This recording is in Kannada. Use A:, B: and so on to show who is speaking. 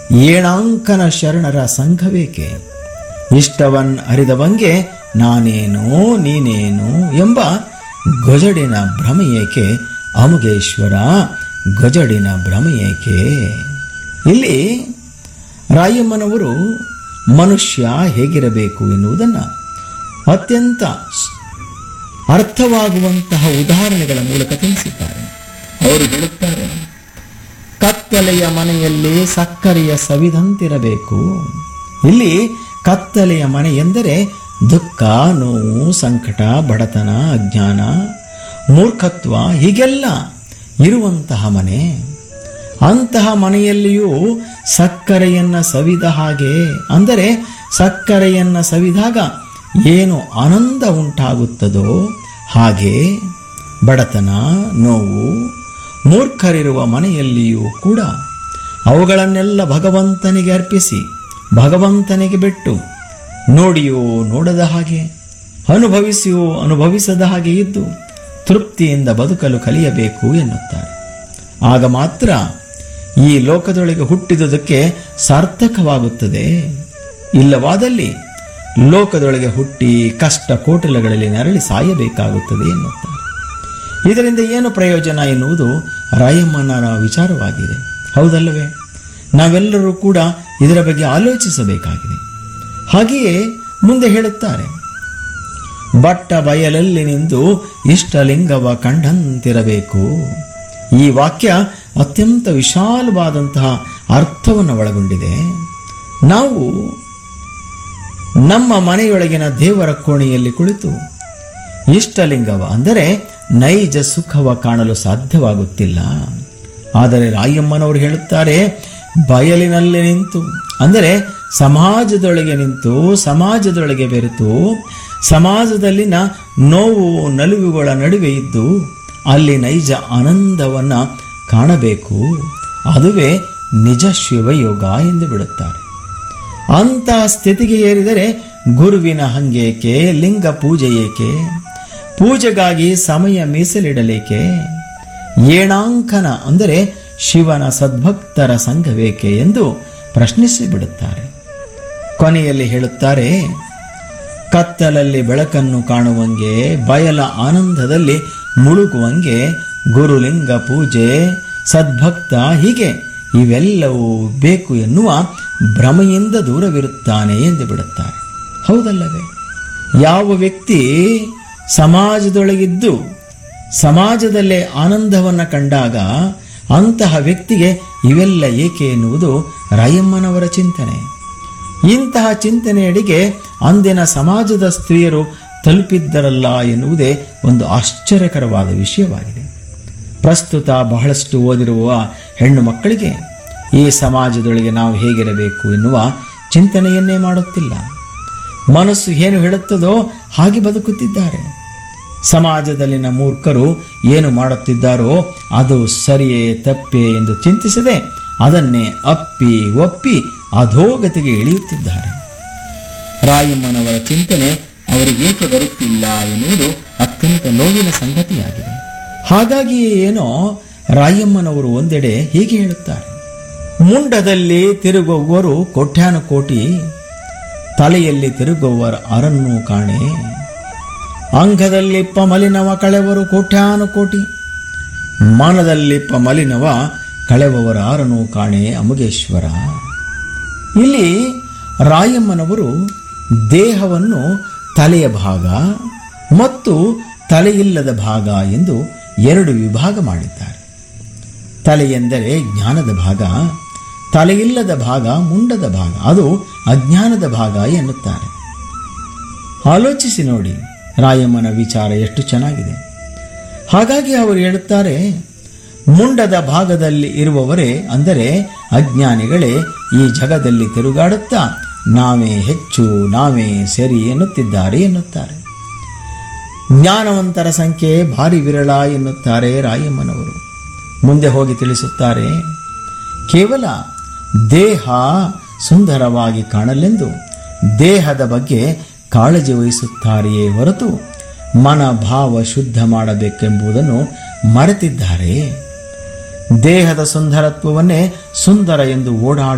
A: ಏಣಾಂಕನ ಶರಣರ ಸಂಘವೇಕೆ ಇಷ್ಟವನ್ ಅರಿದವಂಗೆ ನಾನೇನು ನೀನೇನು ಎಂಬ ಗೊಜಡಿನ ಭ್ರಮೆಯೇಕೆ ಅಮುಗೇಶ್ವರ ಗೊಜಡಿನ ಭ್ರಮೆಯೇಕೆ ಇಲ್ಲಿ ರಾಯಮ್ಮನವರು ಮನುಷ್ಯ ಹೇಗಿರಬೇಕು ಎನ್ನುವುದನ್ನು ಅತ್ಯಂತ ಸ್- ಅರ್ಥವಾಗುವಂತಹ ಉದಾಹರಣೆಗಳ ಮೂಲಕ ತಿಳಿಸಿದ್ದಾರೆ ಅವರು ಹೇಳುತ್ತಾರೆ ಕತ್ತಲೆಯ ಮನೆಯಲ್ಲಿ ಸಕ್ಕರೆಯ ಸವಿದಂತಿರಬೇಕು ಇಲ್ಲಿ ಕತ್ತಲೆಯ ಮನೆ ಎಂದರೆ ದುಃಖ ನೋವು ಸಂಕಟ ಬಡತನ ಅಜ್ಞಾನ ಮೂರ್ಖತ್ವ ಹೀಗೆಲ್ಲ ಇರುವಂತಹ ಮನೆ ಅಂತಹ ಮನೆಯಲ್ಲಿಯೂ ಸಕ್ಕರೆಯನ್ನ ಸವಿದ ಹಾಗೆ ಅಂದರೆ ಸಕ್ಕರೆಯನ್ನ ಸವಿದಾಗ ಏನು ಆನಂದ ಉಂಟಾಗುತ್ತದೋ ಹಾಗೆ ಬಡತನ ನೋವು ಮೂರ್ಖರಿರುವ ಮನೆಯಲ್ಲಿಯೂ ಕೂಡ ಅವುಗಳನ್ನೆಲ್ಲ ಭಗವಂತನಿಗೆ ಅರ್ಪಿಸಿ ಭಗವಂತನಿಗೆ ಬಿಟ್ಟು ನೋಡಿಯೋ ನೋಡದ ಹಾಗೆ ಅನುಭವಿಸಿಯೋ ಅನುಭವಿಸದ ಹಾಗೆ ಇದ್ದು ತೃಪ್ತಿಯಿಂದ ಬದುಕಲು ಕಲಿಯಬೇಕು ಎನ್ನುತ್ತಾರೆ ಆಗ ಮಾತ್ರ ಈ ಲೋಕದೊಳಗೆ ಹುಟ್ಟಿದುದಕ್ಕೆ ಸಾರ್ಥಕವಾಗುತ್ತದೆ ಇಲ್ಲವಾದಲ್ಲಿ ಲೋಕದೊಳಗೆ ಹುಟ್ಟಿ ಕಷ್ಟ ಕೋಟಲಗಳಲ್ಲಿ ನರಳಿ ಸಾಯಬೇಕಾಗುತ್ತದೆ ಎನ್ನುತ್ತಾರೆ ಇದರಿಂದ ಏನು ಪ್ರಯೋಜನ ಎನ್ನುವುದು ರಾಯಮ್ಮನರ ವಿಚಾರವಾಗಿದೆ ಹೌದಲ್ಲವೇ ನಾವೆಲ್ಲರೂ ಕೂಡ ಇದರ ಬಗ್ಗೆ ಆಲೋಚಿಸಬೇಕಾಗಿದೆ ಹಾಗೆಯೇ ಮುಂದೆ ಹೇಳುತ್ತಾರೆ ಬಟ್ಟ ಬಯಲಲ್ಲಿ ನಿಂದು ಇಷ್ಟಲಿಂಗವ ಕಂಡಂತಿರಬೇಕು ಈ ವಾಕ್ಯ ಅತ್ಯಂತ ವಿಶಾಲವಾದಂತಹ ಅರ್ಥವನ್ನು ಒಳಗೊಂಡಿದೆ ನಾವು ನಮ್ಮ ಮನೆಯೊಳಗಿನ ದೇವರ ಕೋಣೆಯಲ್ಲಿ ಕುಳಿತು ಇಷ್ಟಲಿಂಗವ ಅಂದರೆ ನೈಜ ಸುಖವ ಕಾಣಲು ಸಾಧ್ಯವಾಗುತ್ತಿಲ್ಲ ಆದರೆ ರಾಯಮ್ಮನವರು ಹೇಳುತ್ತಾರೆ ಬಯಲಿನಲ್ಲಿ ನಿಂತು ಅಂದರೆ ಸಮಾಜದೊಳಗೆ ನಿಂತು ಸಮಾಜದೊಳಗೆ ಬೆರೆತು ಸಮಾಜದಲ್ಲಿನ ನೋವು ನಲಿವುಗಳ ನಡುವೆ ಇದ್ದು ಅಲ್ಲಿ ನೈಜ ಆನಂದವನ್ನ ಕಾಣಬೇಕು ಅದುವೇ ನಿಜ ಶಿವಯೋಗ ಎಂದು ಬಿಡುತ್ತಾರೆ ಅಂತ ಸ್ಥಿತಿಗೆ ಏರಿದರೆ ಗುರುವಿನ ಹಂಗೇಕೆ ಲಿಂಗ ಪೂಜೆ ಏಕೆ ಪೂಜೆಗಾಗಿ ಸಮಯ ಮೀಸಲಿಡಲೇಕೆ ಏಣಾಂಕನ ಅಂದರೆ ಶಿವನ ಸದ್ಭಕ್ತರ ಸಂಘವೇಕೆ ಎಂದು ಪ್ರಶ್ನಿಸಿ ಬಿಡುತ್ತಾರೆ ಕೊನೆಯಲ್ಲಿ ಹೇಳುತ್ತಾರೆ ಕತ್ತಲಲ್ಲಿ ಬೆಳಕನ್ನು ಕಾಣುವಂಗೆ ಬಯಲ ಆನಂದದಲ್ಲಿ ಮುಳುಗುವಂಗೆ ಗುರುಲಿಂಗ ಪೂಜೆ ಸದ್ಭಕ್ತ ಹೀಗೆ ಇವೆಲ್ಲವೂ ಬೇಕು ಎನ್ನುವ ಭ್ರಮೆಯಿಂದ ದೂರವಿರುತ್ತಾನೆ ಎಂದು ಬಿಡುತ್ತಾರೆ ಹೌದಲ್ಲವೇ ಯಾವ ವ್ಯಕ್ತಿ ಸಮಾಜದೊಳಗಿದ್ದು ಸಮಾಜದಲ್ಲೇ ಆನಂದವನ್ನು ಕಂಡಾಗ ಅಂತಹ ವ್ಯಕ್ತಿಗೆ ಇವೆಲ್ಲ ಏಕೆ ಎನ್ನುವುದು ರಾಯಮ್ಮನವರ ಚಿಂತನೆ ಇಂತಹ ಚಿಂತನೆಯಡಿಗೆ ಅಂದಿನ ಸಮಾಜದ ಸ್ತ್ರೀಯರು ತಲುಪಿದ್ದರಲ್ಲ ಎನ್ನುವುದೇ ಒಂದು ಆಶ್ಚರ್ಯಕರವಾದ ವಿಷಯವಾಗಿದೆ ಪ್ರಸ್ತುತ ಬಹಳಷ್ಟು ಓದಿರುವ ಹೆಣ್ಣು ಮಕ್ಕಳಿಗೆ ಈ ಸಮಾಜದೊಳಗೆ ನಾವು ಹೇಗಿರಬೇಕು ಎನ್ನುವ ಚಿಂತನೆಯನ್ನೇ ಮಾಡುತ್ತಿಲ್ಲ ಮನಸ್ಸು ಏನು ಹೇಳುತ್ತದೋ ಹಾಗೆ ಬದುಕುತ್ತಿದ್ದಾರೆ ಸಮಾಜದಲ್ಲಿನ ಮೂರ್ಖರು ಏನು ಮಾಡುತ್ತಿದ್ದಾರೋ ಅದು ಸರಿಯೇ ತಪ್ಪೇ ಎಂದು ಚಿಂತಿಸದೆ ಅದನ್ನೇ ಅಪ್ಪಿ ಒಪ್ಪಿ ಅಧೋಗತಿಗೆ ಇಳಿಯುತ್ತಿದ್ದಾರೆ ರಾಯಮ್ಮನವರ ಚಿಂತನೆ ಅವರಿಗೇಕೆ ಬರುತ್ತಿಲ್ಲ ಎನ್ನುವುದು ಅತ್ಯಂತ ನೋವಿನ ಸಂಗತಿಯಾಗಿದೆ ಹಾಗಾಗಿಯೇ ಏನೋ ರಾಯಮ್ಮನವರು ಒಂದೆಡೆ ಹೀಗೆ ಹೇಳುತ್ತಾರೆ ಮುಂಡದಲ್ಲಿ ತಿರುಗುವವರು ಕೋಟ್ಯಾನುಕೋಟಿ ತಲೆಯಲ್ಲಿ ತಿರುಗುವವರ ಅರನ್ನು ಕಾಣೆ ಅಂಗದಲ್ಲಿಪ್ಪ ಮಲಿನವ ಕಳೆವರು ಕೋಟ್ಯಾನುಕೋಟಿ ಮನದಲ್ಲಿಪ್ಪ ಮಲಿನವ ಕಳೆವವರ ಆರನು ಕಾಣೆ ಅಮುಗೇಶ್ವರ ಇಲ್ಲಿ ರಾಯಮ್ಮನವರು ದೇಹವನ್ನು ತಲೆಯ ಭಾಗ ಮತ್ತು ತಲೆಯಿಲ್ಲದ ಭಾಗ ಎಂದು ಎರಡು ವಿಭಾಗ ಮಾಡಿದ್ದಾರೆ ತಲೆ ಎಂದರೆ ಜ್ಞಾನದ ಭಾಗ ತಲೆಯಿಲ್ಲದ ಭಾಗ ಮುಂಡದ ಭಾಗ ಅದು ಅಜ್ಞಾನದ ಭಾಗ ಎನ್ನುತ್ತಾರೆ ಆಲೋಚಿಸಿ ನೋಡಿ ರಾಯಮ್ಮನ ವಿಚಾರ ಎಷ್ಟು ಚೆನ್ನಾಗಿದೆ ಹಾಗಾಗಿ ಅವರು ಹೇಳುತ್ತಾರೆ ಮುಂಡದ ಭಾಗದಲ್ಲಿ ಇರುವವರೇ ಅಂದರೆ ಅಜ್ಞಾನಿಗಳೇ ಈ ಜಗದಲ್ಲಿ ತಿರುಗಾಡುತ್ತಾ ನಾವೇ ಹೆಚ್ಚು ನಾವೇ ಸರಿ ಎನ್ನುತ್ತಿದ್ದಾರೆ ಎನ್ನುತ್ತಾರೆ ಜ್ಞಾನವಂತರ ಸಂಖ್ಯೆ ಭಾರಿ ವಿರಳ ಎನ್ನುತ್ತಾರೆ ರಾಯಮ್ಮನವರು ಮುಂದೆ ಹೋಗಿ ತಿಳಿಸುತ್ತಾರೆ ಕೇವಲ ದೇಹ ಸುಂದರವಾಗಿ ಕಾಣಲೆಂದು ದೇಹದ ಬಗ್ಗೆ ಕಾಳಜಿ ವಹಿಸುತ್ತಾರೆಯೇ ಹೊರತು ಮನ ಭಾವ ಶುದ್ಧ ಮಾಡಬೇಕೆಂಬುದನ್ನು ಮರೆತಿದ್ದಾರೆ ದೇಹದ ಸುಂದರತ್ವವನ್ನೇ ಸುಂದರ ಎಂದು ಓಡಾಡ